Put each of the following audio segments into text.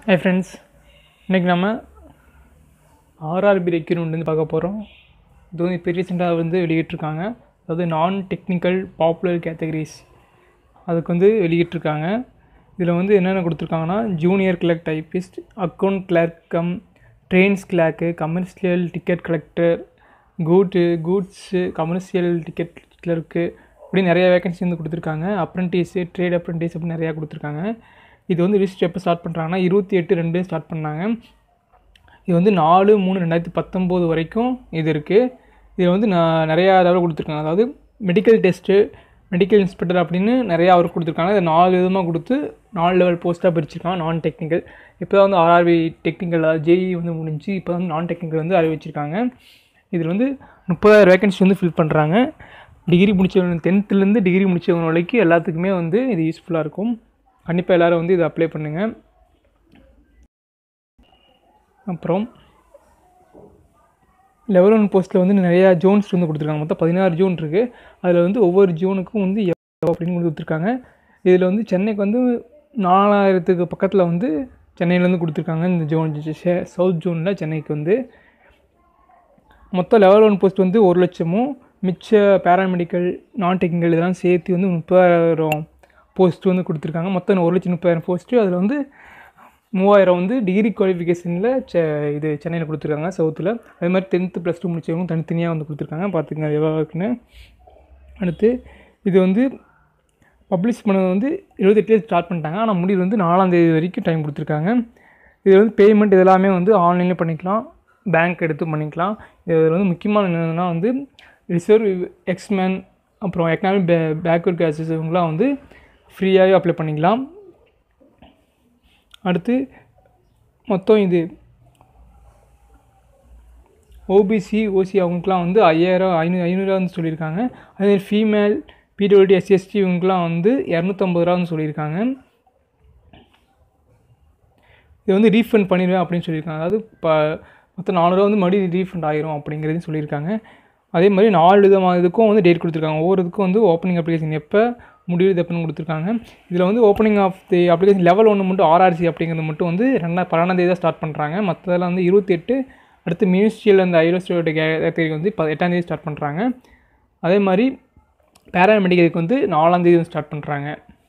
hi friends இன்றைக்கி நம்ம RRB requirement வந்து பார்க்க போகிறோம் இது வந்து இப்போ ரீசெண்டாக வந்து வெளியிட்டிருக்காங்க அதாவது நான் டெக்னிக்கல் பாப்புலர் கேட்டகரிஸ் அதுக்கு வந்து வெளியிட்டிருக்காங்க இதில் வந்து என்னென்ன கொடுத்துருக்காங்கன்னா junior clerk typist account clerk cum trains clerk commercial ticket collector கூட்டு கூட்ஸு கமர்ஷியல் டிக்கெட் கிளர்க்கு இப்படி நிறைய வேகன்சி வந்து கொடுத்துருக்காங்க அப்ரெண்டிஸு ட்ரேட் அப்ரெண்டிஸ் அப்படின்னு நிறையா கொடுத்துருக்காங்க இது வந்து லிஸ்ட் எப்போ ஸ்டார்ட் பண்ணுறாங்கன்னா இருபத்தி எட்டு ரெண்டு ஸ்டார்ட் பண்ணாங்க இது வந்து நாலு மூணு ரெண்டாயிரத்தி பத்தொம்போது வரைக்கும் இது இருக்குது இது வந்து நான் நிறையா தடவை கொடுத்துருக்காங்க அதாவது மெடிக்கல் டெஸ்ட்டு மெடிக்கல் இன்ஸ்பெக்டர் அப்படின்னு நிறையா அவர் கொடுத்துருக்காங்க இதை நாலு விதமாக கொடுத்து நாலு லெவல் போஸ்ட்டாக பிரிச்சிருக்காங்க நான் டெக்னிக்கல் இப்போ தான் வந்து ஆர்ஆர்பி டெக்னிக்கல் ஜேஇ வந்து முடிஞ்சு இப்போ வந்து நான் டெக்னிக்கல் வந்து அறிவிச்சிருக்காங்க இதில் வந்து முப்பதாயிரம் வேகன்சி வந்து ஃபில் பண்ணுறாங்க டிகிரி முடிச்சவங்க டென்த்துலேருந்து டிகிரி முடிச்சவங்க வரைக்கும் எல்லாத்துக்குமே வந்து இது யூஸ்ஃபுல்லாக இருக்கும் கண்டிப்பாக எல்லோரும் வந்து இதை அப்ளை பண்ணுங்கள் அப்புறம் லெவல் ஒன் போஸ்ட்டில் வந்து நிறையா ஜோன்ஸ் வந்து கொடுத்துருக்காங்க மொத்தம் பதினாறு ஜோன் இருக்குது அதில் வந்து ஒவ்வொரு ஜோனுக்கும் வந்து எவ்வளோ அப்படின்னு கொடுத்துருக்காங்க இதில் வந்து சென்னைக்கு வந்து நாலாயிரத்துக்கு பக்கத்தில் வந்து சென்னையிலேருந்து கொடுத்துருக்காங்க இந்த ஜோன் சவுத் ஜோனில் சென்னைக்கு வந்து மொத்தம் லெவல் ஒன் போஸ்ட் வந்து ஒரு லட்சமும் மிச்ச பேராமெடிக்கல் நான் டெக்னிக்கல் இதெல்லாம் சேர்த்து வந்து முப்பதாயிரம் போஸ்ட் வந்து கொடுத்துருக்காங்க மொத்தம் ஒரு லட்சம் முப்பதாயிரம் போஸ்ட்டு அதில் வந்து மூவாயிரம் வந்து டிகிரி குவாலிஃபிகேஷனில் செ இது சென்னையில் கொடுத்துருக்காங்க சவுத்தில் அதே மாதிரி டென்த்து ப்ளஸ் டூ முடிச்சவங்க தனித்தனியாக வந்து கொடுத்துருக்காங்க பார்த்துக்கங்க அது எவ்வளோ இருக்குன்னு அடுத்து இது வந்து பப்ளிஷ் பண்ணது வந்து எழுபத்தெட்டுலேயே ஸ்டார்ட் பண்ணிட்டாங்க ஆனால் முடிவு வந்து நாலாந்தேதி வரைக்கும் டைம் கொடுத்துருக்காங்க இது வந்து பேமெண்ட் இதெல்லாமே வந்து ஆன்லைனில் பண்ணிக்கலாம் பேங்க் எடுத்து பண்ணிக்கலாம் இதில் வந்து முக்கியமான என்னென்னா வந்து ரிசர்வ் எக்ஸ்மேன் அப்புறம் எக்கனாமிக் பே பேக்வர்ட் கேசஸ் இவங்களாம் வந்து ஃப்ரீயாகவே அப்ளை பண்ணிக்கலாம் அடுத்து மொத்தம் இது ஓபிசி ஓசி அவங்களுக்குலாம் வந்து ஐயாயிரம் ஐநூறு ஐநூறுரூவா வந்து சொல்லியிருக்காங்க அதே ஃபீமேல் பிடபிள்யூடி எஸ்சிஎஸ்டி இவங்களுக்குலாம் வந்து இரநூத்தம்பது ரூபான்னு சொல்லியிருக்காங்க இது வந்து ரீஃபண்ட் பண்ணிடுவேன் அப்படின்னு சொல்லியிருக்காங்க அதாவது இப்போ மொத்தம் நானூறுரூவா வந்து மறுபடியும் ரீஃபண்ட் ஆயிரும் அப்படிங்கிறதையும் சொல்லியிருக்காங்க அதே மாதிரி நாலு விதமான இதுக்கும் வந்து டேட் கொடுத்துருக்காங்க ஒவ்வொரு இதுக்கும் வந்து ஓப்பனிங் அப்ளிகேஷன் எப்போ முடிவு எப்போன்னு கொடுத்துருக்காங்க இதில் வந்து opening of the application level ஒன்று மட்டும் ஆர்ஆர்சி அப்படிங்கிறது மட்டும் வந்து ரெண்டா பன்னெண்டாந்தேதி தான் ஸ்டார்ட் பண்ணுறாங்க மற்றதெல்லாம் வந்து இருபத்தி எட்டு அடுத்து மினிஸ்ட்ரியில் அந்த ஐரோஸ்டோட கேட்டகரி வந்து இப்போ எட்டாந்தேதி ஸ்டார்ட் பண்ணுறாங்க அதே மாதிரி பேராமெடிக்கலுக்கு வந்து நாலாந்தேதி வந்து ஸ்டார்ட் பண்ணுறாங்க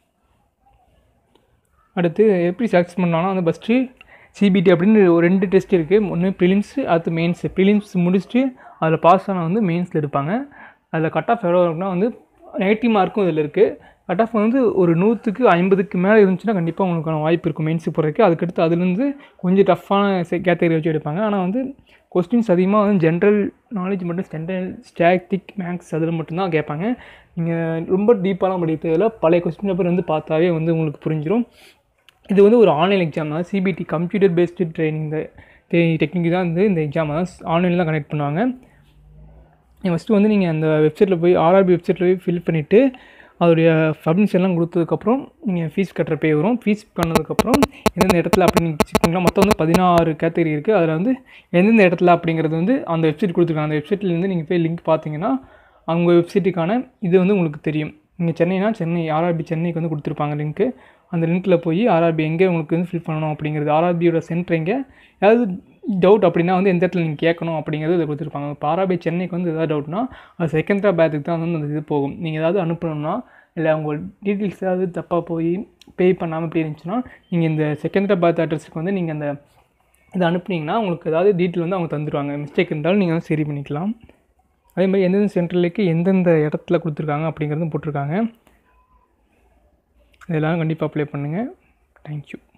அடுத்து எப்படி செலக்ட் பண்ணாலும் வந்து ஃபஸ்ட்டு சிபிடி அப்படின்னு ஒரு ரெண்டு டெஸ்ட் இருக்குது ஒன்று ப்ரிலிம்ஸு அடுத்து மெயின்ஸ் ப்ரிலிம்ஸ் முடிச்சுட்டு அதில் பாஸ் ஆனால் வந்து மெயின்ஸில் எடுப்பாங்க அதில் கட் ஆஃப் எவ்வளோ இருக்குன்னா வந்து நெகட்டிவ் மார்க்கும் இதில் இருக்குது கட் ஆஃப் வந்து ஒரு நூற்றுக்கு ஐம்பதுக்கு மேலே இருந்துச்சுன்னா கண்டிப்பாக உங்களுக்கான வாய்ப்பு இருக்கும் மெயின்ஸுக்கு போகிறதுக்கு அதுக்கடுத்து அதுலேருந்து கொஞ்சம் டஃப்பான கேட்டகரி வச்சு எடுப்பாங்க ஆனால் வந்து கொஸ்டின்ஸ் அதிகமாக வந்து ஜென்ரல் நாலேஜ் மட்டும் ஜென்ரல் ஸ்டாட்டிக் மேக்ஸ் அதில் மட்டும்தான் கேட்பாங்க நீங்கள் ரொம்ப டீப்பாலாம் படிக்கிறதுல பழைய கொஸ்டின் பேப்பர் வந்து பார்த்தாவே வந்து உங்களுக்கு புரிஞ்சிடும் இது வந்து ஒரு ஆன்லைன் எக்ஸாம் தான் சிபிடி கம்ப்யூட்டர் பேஸ்டு ட்ரைனிங் இந்த டெக்னிக் தான் வந்து இந்த எக்ஸாம் தான் ஆன்லைனில் தான் கனெக்ட் பண்ணுவாங்க ஃபஸ்ட்டு வந்து நீங்கள் அந்த வெப்சைட்டில் போய் ஆர்ஆர்பி வெப்சைட்டில் போய் ஃபில் பண்ணிவிட்டு அதோடைய பர்மிஷன்லாம் கொடுத்ததுக்கப்புறம் நீங்கள் ஃபீஸ் கட்டுற பே வரும் ஃபீஸ் பண்ணதுக்கப்புறம் எந்தெந்த இடத்துல அப்படின்னு செக் பண்ணலாம் மொத்தம் வந்து பதினாறு கேட்டகரி இருக்குது அதில் வந்து எந்தெந்த இடத்துல அப்படிங்கிறது வந்து அந்த வெப்சைட் கொடுத்துருக்காங்க அந்த வெப்சைட்லேருந்து நீங்கள் போய் லிங்க் பார்த்தீங்கன்னா அவங்க வெப்சைட்டுக்கான இது வந்து உங்களுக்கு தெரியும் நீங்கள் சென்னைனா சென்னை ஆர்ஆர்பி சென்னைக்கு வந்து கொடுத்துருப்பாங்க லிங்க்கு அந்த லிங்க்கில் போய் ஆர்ஆர்பி எங்கே உங்களுக்கு வந்து ஃபில் பண்ணணும் அப்படிங்கிறது ஆர்ஆர்பியோட சென்டர் எங்கே ஏதாவது டவுட் அப்படின்னா வந்து எந்த இடத்துல நீங்கள் கேட்கணும் அப்படிங்கிறது இதை கொடுத்துருப்பாங்க இப்போ ஆர்ஆர்பி சென்னைக்கு வந்து எதாவது டவுட்னா அது செகண்டராபாத்துக்கு தான் வந்து அந்த இது போகும் நீங்கள் ஏதாவது அனுப்பணும்னா இல்லை உங்கள் டீட்டெயில்ஸ் ஏதாவது தப்பாக போய் பே பண்ணாமல் இப்படி இருந்துச்சுன்னா நீங்கள் இந்த செகண்டராபாத் அட்ரஸுக்கு வந்து நீங்கள் அந்த இதை அனுப்புனீங்கன்னா உங்களுக்கு ஏதாவது டீட்டெயில் வந்து அவங்க தந்துடுவாங்க மிஸ்டேக் இருந்தாலும் நீங்கள் வந்து சரி பண்ணிக்கலாம் அதே மாதிரி எந்தெந்த சென்டர்லேக்கு எந்தெந்த இடத்துல கொடுத்துருக்காங்க அப்படிங்கிறதும் போட்டிருக்காங்க இதெல்லாம் கண்டிப்பாக அப்ளை பண்ணுங்கள் தேங்க்யூ